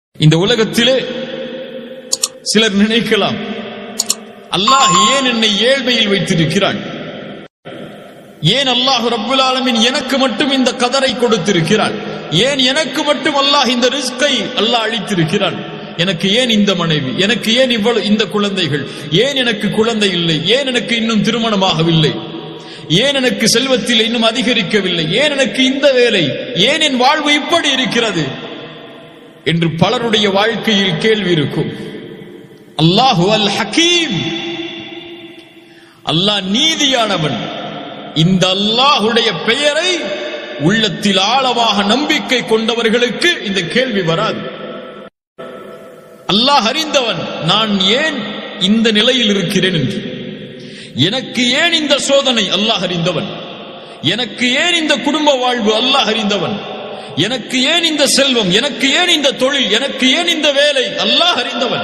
இந்த உலகத்திலே சிலர் நினைக்கலாம் அல்லாஹ் ஏன் என்னை ஏழ்மையில் வைத்திருக்கிறான் ஏன் அல்லாஹ் ரப்புல் ஆலமீன் எனக்கு மட்டும் இந்த கதரை கொடுத்திருக்கிறான் ஏன் எனக்கு மட்டும் அல்லாஹ் இந்த ரிஸ்கை அல்லாஹ் அளித்திருக்கிறான் எனக்கு ஏன் இந்த மனைவி எனக்கு ஏன் இவ்வளவு இந்த குழந்தைகள் ஏன் எனக்கு குழந்தை இல்லை ஏன் எனக்கு இன்னும் திருமணமாகவில்லை ஏன் எனக்கு செல்வத்தில் இன்னும் அதிகரிக்கவில்லை ஏன் எனக்கு இந்த வேலை ஏன் என் வாழ்வு இப்படி இருக்கிறது என்று பலருடைய வாழ்க்கையில் கேள்வி இருக்கும் அல்லாஹு அல் ஹக்கீம் அல்லாஹ் நீதியானவன் இந்த அல்லாஹுடைய பெயரை உள்ளத்தில் ஆழமாக நம்பிக்கை கொண்டவர்களுக்கு இந்த கேள்வி வராது அல்லாஹ் அறிந்தவன் நான் ஏன் இந்த நிலையில் இருக்கிறேன் என்று எனக்கு ஏன் இந்த சோதனை அல்லாஹ் அறிந்தவன் எனக்கு ஏன் இந்த குடும்ப வாழ்வு அல்லாஹ் அறிந்தவன் எனக்கு ஏன் இந்த செல்வம் எனக்கு ஏன் இந்த தொழில் எனக்கு ஏன் இந்த வேலை அல்லாஹ் அறிந்தவன்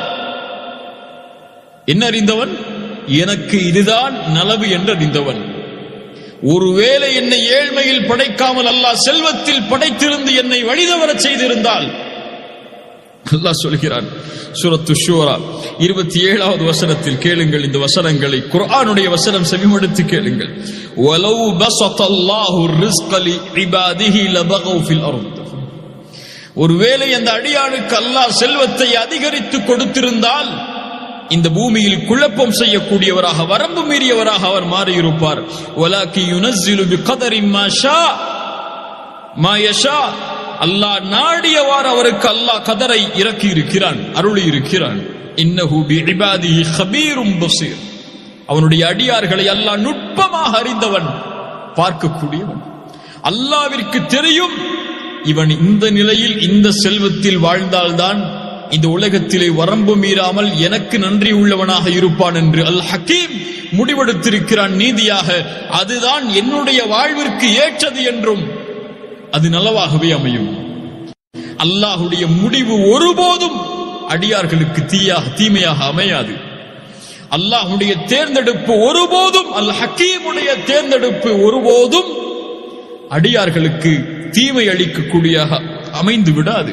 என்ன அறிந்தவன் எனக்கு இதுதான் நலவு என்று அறிந்தவன் ஒருவேளை என்னை ஏழ்மையில் படைக்காமல் அல்லாஹ் செல்வத்தில் படைத்திருந்து என்னை வழிதவரச் செய்திருந்தால் அல்லாஹ் சொல்கிறான் சூரத்து ஷூரா இருபத்தி ஏழாவது வசனத்தில் கேளுங்கள் இந்த வசனங்களை குர்ஆனுடைய வசனம் செவிமடுத்து கேளுங்கள் وَلَوْ بَسَطَ اللَّهُ الرِّزْقَ لِعِبَادِهِ لَبَغَوْا فِي الْأَرْضِ ஒருவேளை அந்த அடியானுக்கு அல்லாஹ் செல்வத்தை அதிகரித்து கொடுத்திருந்தால் இந்த பூமியில் குழப்பம் செய்யக்கூடியவராக வரம்பு மீறியவராக அவர் மாறியிருப்பார் وَلَكِنْ يُنَزِّلُ بِقَدَرٍ مَا شَاءَ ما يشاء அல்லாஹ் நாடியவாறு அவருக்கு அல்லாஹ் கதரை இறக்கி இருக்கிறான் அருளி இருக்கிறான் இன்னஹு பிஇபாதிஹி கபீரும் பஸீர் அவனுடைய அடியார்களை அல்லாஹ் நுட்பமாக அறிந்தவன் பார்க்கக்கூடியவன் அல்லாவிற்கு தெரியும் இவன் இந்த நிலையில் இந்த செல்வத்தில் வாழ்ந்தால்தான் இந்த உலகத்திலே வரம்பு மீறாமல் எனக்கு நன்றி உள்ளவனாக இருப்பான் என்று அல் ஹக்கீம் முடிவெடுத்திருக்கிறான் நீதியாக அதுதான் என்னுடைய வாழ்விற்கு ஏற்றது என்றும் அது நலவாகவே அமையும் அல்லாஹுடைய முடிவு ஒருபோதும் அடியார்களுக்கு தீயாக தீமையாக அமையாது அல்லாஹுடைய தேர்ந்தெடுப்பு ஒருபோதும் அல் ஹக்கீமுடைய தேர்ந்தெடுப்பு ஒருபோதும் அடியார்களுக்கு தீமை அளிக்கக்கூடியாக அமைந்து விடாது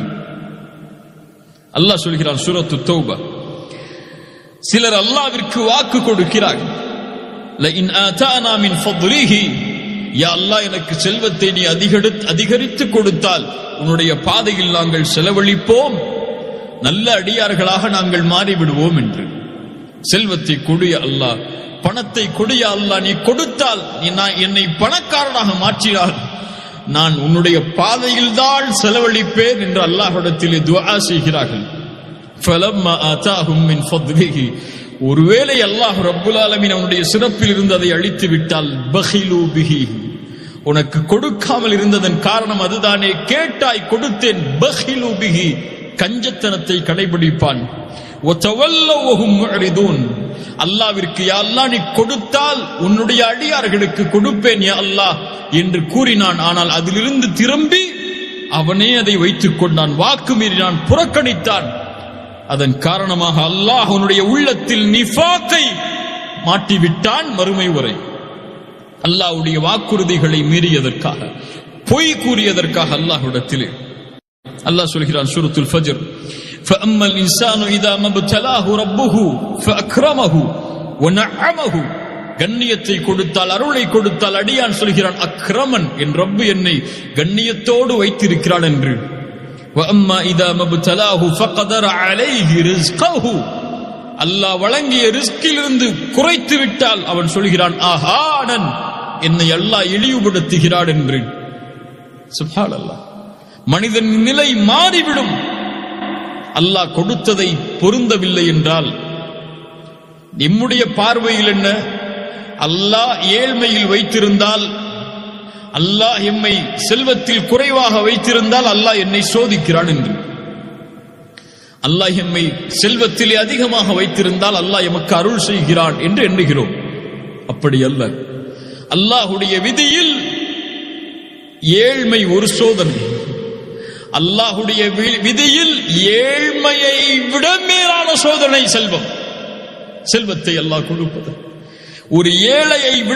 அல்லாஹ் சொல்கிறான் சூரத்து தௌபா சிலர் அல்லாவிற்கு வாக்கு கொடுக்கிறார்கள் لئن آتانا من فضله யா அல்லாஹ் எனக்கு செல்வத்தை நீ அதிகரித்து அதிகரித்து கொடுத்தால் உன்னுடைய பாதையில் நாங்கள் செலவழிப்போம் நல்ல அடியார்களாக நாங்கள் மாறிவிடுவோம் என்று செல்வத்தை கொடிய அல்லாஹ் பணத்தை கொடிய அல்லாஹ் நீ கொடுத்தால் நீ நான் என்னை பணக்காரனாக மாற்றினால் நான் உன்னுடைய பாதையில் தான் செலவழிப்பேன் என்று அல்லாஹ்விடத்திலே துஆ செய்கிறார்கள் فَلَمَّا آتَاهُم مِّن فَضْلِهِ ஒருவேளை அல்லாஹ் ரப்புல் ஆலமீன் அவனுடைய சிறப்பில் இருந்து அதை அழித்து விட்டால் பஹிலு பிஹி உனக்கு கொடுக்காமல் இருந்ததன் காரணம் அதுதானே கேட்டாய் கொடுத்தேன் பஹிலு பிஹி கஞ்சத்தனத்தை கடைபிடிப்பான் அல்லாவிற்கு யா அல்லாஹ் நீ கொடுத்தால் உன்னுடைய அடியார்களுக்கு கொடுப்பேன் யா அல்லாஹ் என்று கூறினான் ஆனால் அதிலிருந்து திரும்பி அவனே அதை வைத்துக் கொண்டான் வாக்கு மீறினான் புறக்கணித்தான் அதன் காரணமாக அல்லாஹ் உன்னுடைய உள்ளத்தில் நிஃபாக்கை மாட்டிவிட்டான் மறுமை வரை அல்லாஹ்வுடைய வாக்குறுதிகளை மீறியதற்காக பொய் கூறியதற்காக அல்லாஹ்விடத்திலே அல்லாஹ் சொல்கிறான் சூரத்துல் ஃபஜ்ர் فأما الإنسان إذا ما ابتلاه ربه فأكرمه ونعمه கண்ணியத்தை கொடுத்தால் அருளை கொடுத்தால் அடியான் சொல்கிறான் அக்ரமன் என் ரப்பு என்னை கண்ணியத்தோடு வைத்திருக்கிறான் என்று وأما إذا ما ابتلاه فقدر عليه رزقه அல்லாஹ் வழங்கிய ரிஸ்கிலிருந்து குறைத்து விட்டால் அவன் சொல்கிறான் ஆஹானன் என்னை அல்லாஹ் இழிவுபடுத்துகிறான் என்று சுப்ஹான் அல்லாஹ் மனிதன் நிலை மாறிவிடும் அல்லாஹ் கொடுத்ததை பொருந்தவில்லை என்றால் நம்முடைய பார்வையில் என்ன அல்லாஹ் ஏழ்மையில் வைத்திருந்தால் அல்லாஹ் எம்மை செல்வத்தில் குறைவாக வைத்திருந்தால் அல்லாஹ் என்னை சோதிக்கிறான் என்று அல்லாஹ் எம்மை செல்வத்திலே அதிகமாக வைத்திருந்தால் அல்லாஹ் எமக்கு அருள் செய்கிறான் என்று எண்ணுகிறோம் அப்படி அல்ல அல்லாஹுடைய விதியில் ஏழ்மை ஒரு சோதனை அல்லாஹுடைய விதியில் ஏழ்மையை விட மேலான சோதனை செல்வம் செல்வத்தை அல்லாஹ் கொடுப்பது ஒரு ஏழையை விட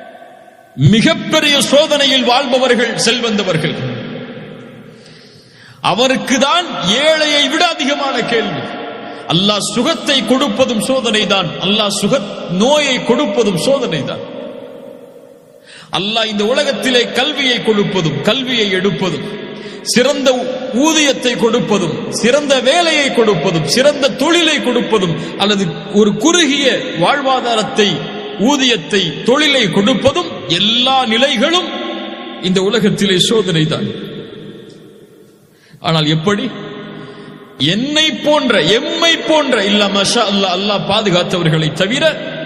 மிகப்பெரிய சோதனையில் வாழ்பவர்கள் செல்வந்தவர்கள் அவருக்கு தான் ஏழையை விட அதிகமான கேள்வி அல்லாஹ் சுகத்தை கொடுப்பதும் சோதனை தான் அல்லாஹ் சுக நோயை கொடுப்பதும் சோதனை தான் அல்லாஹ் இந்த உலகத்திலே கல்வியை கொடுப்பதும் கல்வியை எடுப்பதும் சிறந்த ஊதியத்தை கொடுப்பதும் சிறந்த வேலையை கொடுப்பதும் சிறந்த தொழிலை கொடுப்பதும் அல்லது ஒரு குறுகிய வாழ்வாதாரத்தை ஊதியத்தை தொழிலை கொடுப்பதும் எல்லா நிலைகளும் இந்த உலகத்திலே சோதனை தான் ஆனால் எப்படி என்னை போன்ற எம்மை போன்ற இல்ல மஷா அல்லாஹ் அல்லாஹ் பாதுகாத்தவர்களை தவிர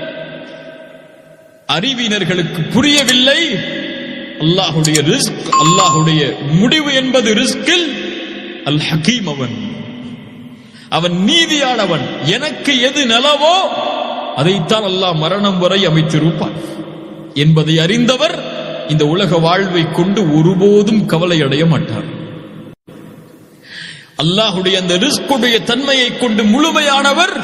அறிவினர்களுக்கு புரியவில்லை அல்லாஹுடைய ரிஸ்க் அல்லாஹுடைய முடிவு என்பது ரிஸ்கில் அல் ஹக்கீம் அவன் அவன் நீதியானவன் எனக்கு எது நலவோ அதைத்தான் அல்லாஹ் மரணம் வரை அமைத்திருப்பான் என்பதை அறிந்தவர் இந்த உலக வாழ்வை கொண்டு ஒருபோதும் கவலை அடைய மாட்டார் அல்லாஹுடைய அந்த ரிஸ்குடைய தன்மையை கொண்டு முழுமையானவர்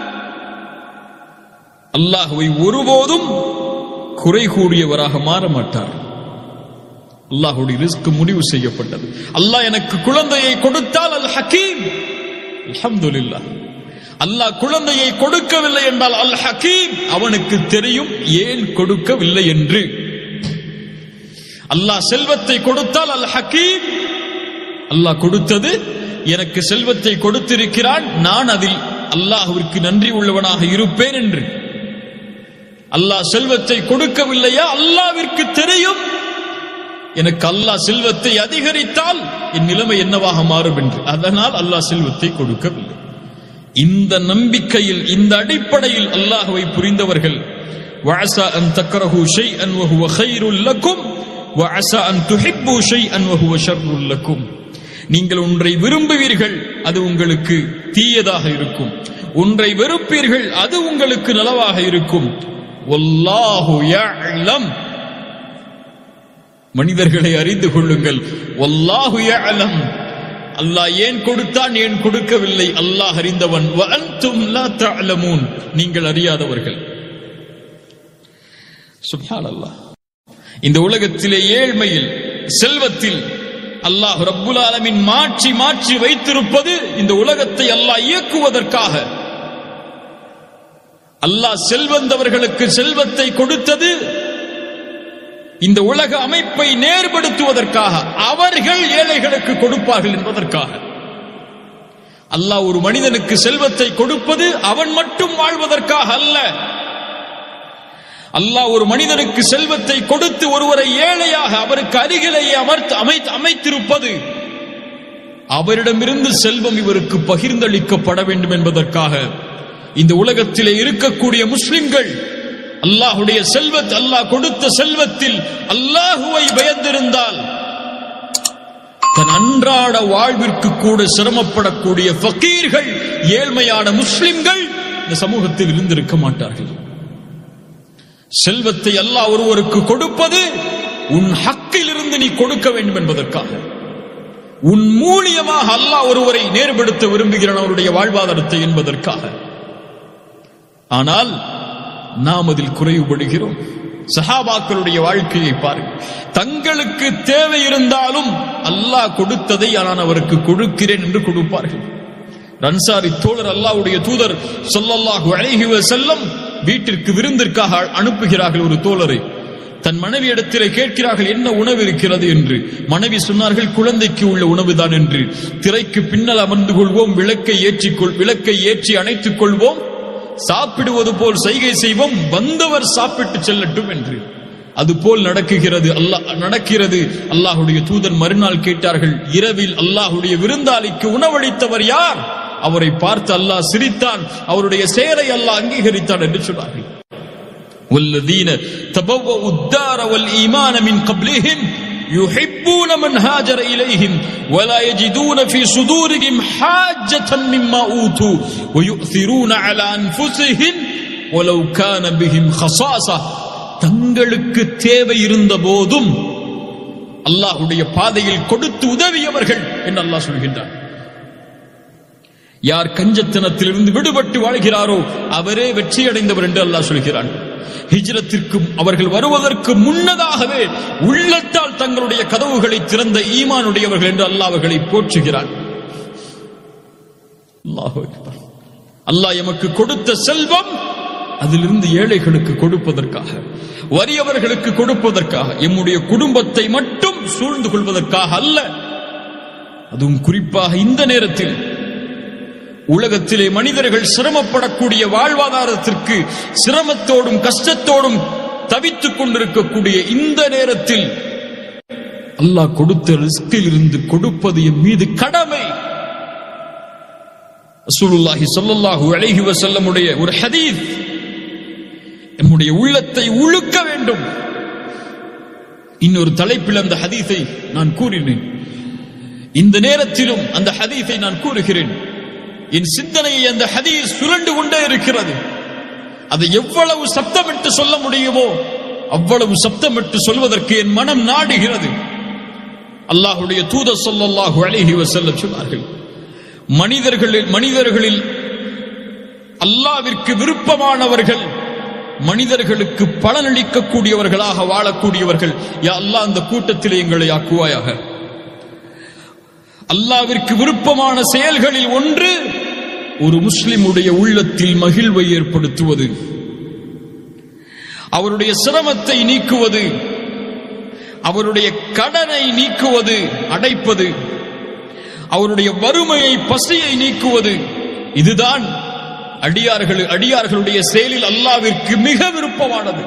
அல்லாஹுவை ஒருபோதும் குறை கூடியவராக மாற மாட்டார் அல்லாஹுடைய ரிஸ்க் முடிவு செய்யப்பட்டது அல்லாஹ் எனக்கு குழந்தையை கொடுத்தால் அல் ஹக்கீம் அல்ஹம்துலில்லாஹ் அல்லாஹ் குழந்தையை கொடுக்கவில்லை என்றால் அல் ஹக்கீம் அவனுக்கு தெரியும் ஏன் கொடுக்கவில்லை என்று அல்லாஹ் செல்வத்தை கொடுத்தால் அல் ஹக்கீம் அல்லாஹ் கொடுத்தது எனக்கு செல்வத்தை கொடுத்திருக்கிறான் நான் அதில் அல்லாஹ்விற்கு நன்றி உள்ளவனாக இருப்பேன் என்று அல்லாஹ் செல்வத்தை கொடுக்கவில்லையா அல்லாவிற்கு தெரியும் எனக்கு அல்லாஹ் செல்வத்தை அதிகரித்தால் என் நிலைமை என்னவாக மாறும் என்று அதனால் அல்லாஹ் செல்வத்தை கொடுக்கவில்லை இந்த நம்பிக்கையில் இந்த அடிப்படையில் அல்லாஹுவை புரிந்தவர்கள் وعسى أن تكرهوا شيئا وهو خير لكم وعسى أن تحبوا شيئا وهو شر لكم நீங்கள் ஒன்றை விரும்புவீர்கள் அது உங்களுக்கு தீயதாக இருக்கும் ஒன்றை வெறுப்பீர்கள் அது உங்களுக்கு நலவாக இருக்கும் வல்லாஹு யஅலம் மனிதர்களை அறிந்து கொள்ளுங்கள் வல்லாஹு யஅலம் அல்லாஹ் ஏன் கொடுத்தான் ஏன் கொடுக்கவில்லை அல்லாஹ் அறிந்தவன் வ அன்தும் லா தஅலமூன் நீங்கள் அறியாதவர்கள் சுப்ஹானல்லாஹ் இந்த உலகத்திலே ஏழ்மையில் செல்வத்தில் அல்லாஹ் ரப்புல் ஆலமின் மாற்றி மாற்றி வைத்திருப்பது இந்த உலகத்தை அல்லாஹ் இயக்குவதற்காக அல்லாஹ் செல்வந்தவர்களுக்கு செல்வத்தை கொடுத்தது இந்த உலக அமைப்பை நேர்படுத்துவதற்காக அவர்கள் ஏழைகளுக்கு கொடுப்பார்கள் என்பதற்காக அல்லாஹ் ஒரு மனிதனுக்கு செல்வத்தை கொடுப்பது அவன் மட்டும் வாழ்வதற்காக அல்ல அல்லாஹ் ஒரு மனிதனுக்கு செல்வத்தை கொடுத்து ஒருவரை ஏழையாக அவருக்கு அருகிலேயே அமர்த்து அமைத்து அமைத்திருப்பது அவரிடமிருந்து செல்வம் இவருக்கு பகிர்ந்தளிக்கப்பட வேண்டும் என்பதற்காக இந்த உலகத்திலே இருக்கக்கூடிய முஸ்லிம்கள் அல்லாஹுடைய செல்வத் அல்லாஹ் கொடுத்த செல்வத்தில் அல்லாஹுவை பயந்திருந்தால் தன் அன்றாட வாழ்விற்கு கூட சிரமப்படக்கூடிய ஃபக்கீர்கள் ஏழ்மையான முஸ்லிம்கள் இந்த சமூகத்தில் இருந்திருக்க மாட்டார்கள் செல்வத்தை அல்லாஹ் ஒருவருக்கு கொடுப்பது உன் ஹக்கில் இருந்து நீ கொடுக்க வேண்டும் என்பதற்காக உன் மூலியமாக அல்லாஹ் ஒருவரை நேர்படுத்த விரும்புகிறான் அவருடைய வாழ்வாதாரத்தை என்பதற்காக ஆனால் நாம் அதில் குறைவுபடுகிறோம் சஹாபாக்களுடைய வாழ்க்கையை பாருங்கள் தங்களுக்கு தேவை இருந்தாலும் அல்லாஹ் கொடுத்ததை நான் அவருக்கு கொடுக்கிறேன் என்று கொடுப்பார்கள் ரன்சாரி தோழர் அல்லாஹ்வுடைய தூதர் சொல்லல்லாஹு அலைஹி செல்லம் வீட்டிற்கு விருந்திற்காக அனுப்புகிறார்கள் ஒரு தோழரை தன் மனைவி இடத்திலே கேட்கிறார்கள் என்ன உணவு இருக்கிறது என்று மனைவி சொன்னார்கள் குழந்தைக்கு உள்ள உணவுதான் என்று திரைக்கு பின்னல் அமர்ந்து கொள்வோம் விளக்கை ஏற்றிக்கொள் விளக்கை ஏற்றி அணைத்துக் கொள்வோம் சாப்பிடுவது போல் செய்கை செய்வோம் வந்தவர் சாப்பிட்டு செல்லட்டும் என்று அதுபோல் நடக்குகிறது அல்லாஹ் நடக்கிறது அல்லாஹுடைய தூதர் மறுநாள் கேட்டார்கள் இரவில் அல்லாஹுடைய விருந்தாளிக்கு உணவளித்தவர் யார் அவரை பார்த்து அல்லாஹ் சிரித்தான் அவருடைய செயலை அல்லாஹ் அங்கீகரித்தான் என்று சொன்னார்கள் والذين تبوأوا الدار والإيمان من قبلهم يحبون من هاجر إليهم ولا يجدون في صدورهم حاجة مما أوتوا ويؤثرون على أنفسهم ولو كان بهم خصاصة தங்களுக்கு தேவை இருந்த போதும் அல்லாஹுடைய பாதையில் கொடுத்து உதவியவர்கள் என்று அல்லாஹ் சொல்கின்றார் யார் கஞ்சத்தனத்திலிருந்து விடுபட்டு வாழ்கிறாரோ அவரே வெற்றி அடைந்தவர் என்று அல்லாஹ் சொல்கிறான் ஹிஜ்ரத்திற்கு அவர்கள் வருவதற்கு முன்னதாகவே உள்ளத்தால் தங்களுடைய கதவுகளை திறந்த ஈமானுடையவர்கள் என்று அல்லாஹ் அவர்களை போற்றுகிறான் அல்லாஹ் அக்பர். அல்லாஹ் எமக்கு கொடுத்த செல்வம் அதிலிருந்து ஏழைகளுக்கு கொடுப்பதற்காக வறியவர்களுக்கு கொடுப்பதற்காக எம்முடைய குடும்பத்தை மட்டும் சூழ்ந்து கொள்வதற்காக அல்ல அதுவும் குறிப்பாக இந்த நேரத்தில் உலகத்திலே மனிதர்கள் சிரமப்படக்கூடிய வாழ்வாதாரத்திற்கு சிரமத்தோடும் கஷ்டத்தோடும் தவித்துக் கொண்டிருக்கக்கூடிய இந்த நேரத்தில் அல்லாஹ் கொடுத்த ரிஸ்கில் இருந்து கொடுப்பது என் மீது கடமை ரசூலுல்லாஹி ஸல்லல்லாஹு அலைஹி வஸல்லமுடைய ஒரு ஹதீஸ் நம்முடைய உள்ளத்தை உழுக்க வேண்டும் இன்னொரு தலைப்பில் அந்த ஹதீஸை நான் கூறினேன் இந்த நேரத்திலும் அந்த ஹதீஸை நான் கூறுகிறேன் என் சிந்தனையை அந்த ஹதீஸ் சுரண்டு கொண்டே இருக்கிறது அதை எவ்வளவு சப்தமிட்டு சொல்ல முடியுமோ அவ்வளவு சப்தமிட்டு சொல்வதற்கு என் மனம் நாடுகிறது அல்லாஹுடைய தூதர் ஸல்லல்லாஹு அலைஹி வஸல்லம் சொன்னார்கள் மனிதர்களில் மனிதர்களில் அல்லாவிற்கு விருப்பமானவர்கள் மனிதர்களுக்கு பலனளிக்கக்கூடியவர்களாக வாழக்கூடியவர்கள் யா அல்லாஹ் அந்த கூட்டத்திலே எங்களை ஆக்குவாயாக அல்லாவிற்கு விருப்பமான செயல்களில் ஒன்று ஒரு முஸ்லிமுடைய உள்ளத்தில் மகிழ்வை ஏற்படுத்துவது அவருடைய சிரமத்தை நீக்குவது அவருடைய கடனை நீக்குவது அடைப்பது அவருடைய வறுமையை பசியை நீக்குவது இதுதான் அடியார்கள் அடியார்களுடைய செயலில் அல்லாவிற்கு மிக விருப்பமானது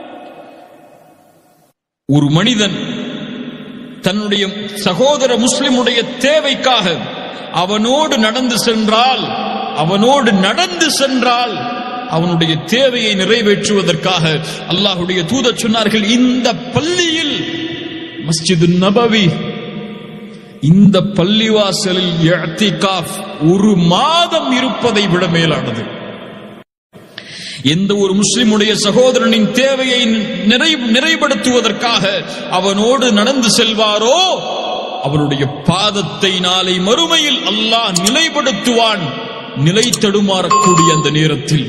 ஒரு மனிதன் தன்னுடைய சகோதர முஸ்லிமுடைய தேவைக்காக அவனோடு நடந்து சென்றால் அவனோடு நடந்து சென்றால் அவனுடைய தேவையை நிறைவேற்றுவதற்காக அல்லாஹுடைய தூதர் சொன்னார்கள் இந்த பள்ளியில் மஸ்ஜிது நபவி இந்த பள்ளிவாசலில் இஅ்திகாஃப் ஒரு மாதம் இருப்பதை விட மேலானது எந்த ஒரு முஸ்லிமுடைய சகோதரனின் தேவையை நிறை நிறைப்படுத்துவதற்காக அவனோடு நடந்து செல்வாரோ அவருடைய பாதத்தை நாளை மறுமையில் அல்லாஹ் நிலைப்படுத்துவான் நிலை தடுமாறக்கூடிய அந்த நேரத்தில்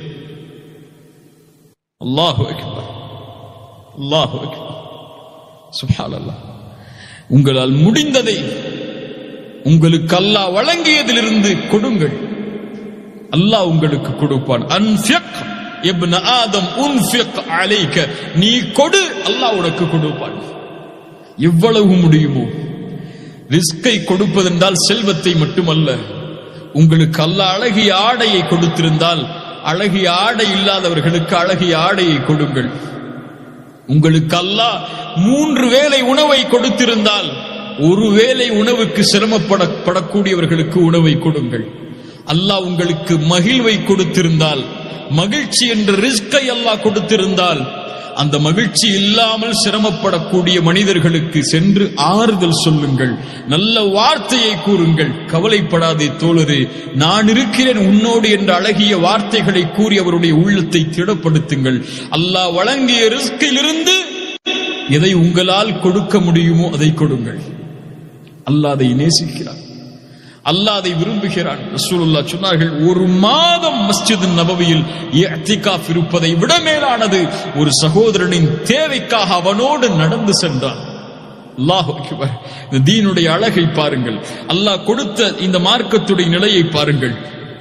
அல்லாஹு அக்பர் அல்லாஹு அக்பர் சுப்ஹானல்லாஹ் உங்களால் முடிந்ததை உங்களுக்கு அல்லாஹ் வழங்கியதிலிருந்து கொடுங்கள் அல்லாஹ் உங்களுக்கு கொடுப்பான் அன்ஃபிக் இப்ன ஆதம் உன்ஃபிக் அலைக்க நீ கொடு அல்லாஹ் உனக்கு கொடுப்பான் எவ்வளவு முடியுமோ ரிஸ்கை கொடுப்பதென்றால் செல்வத்தை மட்டுமல்ல உங்களுக்கு அல்லாஹ் அழகிய ஆடையை கொடுத்திருந்தால் அழகிய ஆடை இல்லாதவர்களுக்கு அழகிய ஆடையை கொடுங்கள் உங்களுக்கு அல்லாஹ் மூன்று வேளை உணவை கொடுத்திருந்தால் ஒரு வேளை உணவுக்கு சிரமப்படப்படக்கூடியவர்களுக்கு உணவை கொடுங்கள் அல்லாஹ் உங்களுக்கு மகிழ்வை கொடுத்திருந்தால் மகிழ்ச்சி என்ற ரிஸ்கை அல்லாஹ் கொடுத்திருந்தால் அந்த மகிழ்ச்சி இல்லாமல் சிரமப்படக்கூடிய மனிதர்களுக்கு சென்று ஆறுதல் சொல்லுங்கள் நல்ல வார்த்தையை கூறுங்கள் கவலைப்படாதே தோழரே நான் இருக்கிறேன் உன்னோடு என்ற அழகிய வார்த்தைகளை கூறி அவருடைய உள்ளத்தை திடப்படுத்துங்கள் அல்லாஹ் வழங்கிய ரிஸ்கிலிருந்து எதை உங்களால் கொடுக்க முடியுமோ அதை கொடுங்கள் அல்லாஹ் அதை நேசிக்கிறார் அல்லாஹ் அதை விரும்புகிறான் ரசூலுல்லாஹ் சொன்னார்கள் ஒரு மாதம் மஸ்ஜித் நபவியில் இஅ்திகாஃப் இருப்பதை விட மேலானது ஒரு சகோதரனின் தேவைக்காக அவனோடு நடந்து சென்றான் அல்லாஹ் அக்பர் இந்த தீனுடைய அழகை பாருங்கள் அல்லாஹ் கொடுத்த இந்த மார்க்கத்துடைய நிலையை பாருங்கள்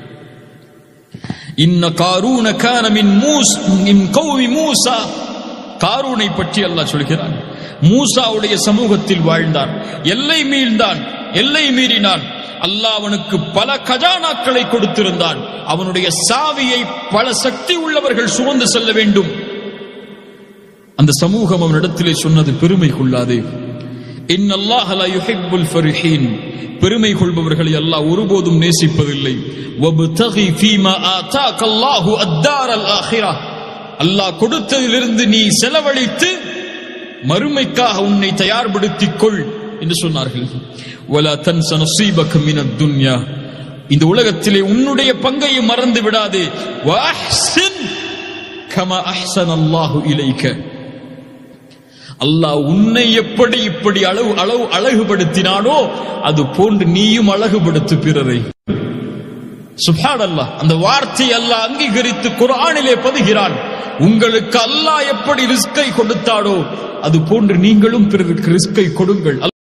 இன்ன காரூன கான மின் மூஸ் மின் கௌமி மூசா காரூனை பற்றி அல்லாஹ் சொல்கிறான் மூசாவுடைய சமூகத்தில் வாழ்ந்தான் எல்லை மீழ்ந்தான் எல்லை மீறினான் அல்லாஹ் அவனுக்கு பல கஜானாக்களை கொடுத்திருந்தான் அவனுடைய சாவியை பல சக்தி உள்ளவர்கள் சுமந்து செல்ல வேண்டும் அந்த சமூகம் அவனிடத்திலே சொன்னது பெருமை கொள்ளாதே இன்னல்லாஹ் லா யுஹிப்புல் ஃபரிஹீன் பெருமை கொள்பவர்களை அல்லாஹ் ஒருபோதும் நேசிப்பதில்லை வப்தகி ஃபீமா ஆதாக அல்லாஹு அத்தாரல் ஆஹிரா அல்லாஹ் கொடுத்ததிலிருந்து நீ செலவழித்து மறுமைக்காக உன்னை தயார்படுத்திக் கொள் என்று சொன்னார்கள் வலா தன்ச நசீபக மினத் துன்யா இந்த உலகத்திலே உன்னுடைய பங்கையும் மறந்து விடாதே வஅஹ்சின் கமா அஹ்சன அல்லாஹு இலைக்க அல்லாஹ் உன்னை எப்படி இப்படி அளவு அளவு அழகுபடுத்தினானோ அது போன்று நீயும் அழகுபடுத்து பிறரை சுபான் அல்லாஹ் அந்த வார்த்தை அல்லாஹ் அங்கீகரித்து குர்ஆனிலே பதுகிறான் உங்களுக்கு அல்லாஹ் எப்படி ரிஸ்கை கொடுத்தாடோ அது போன்று நீங்களும் பிறருக்கு ரிஸ்கை கொடுங்கள்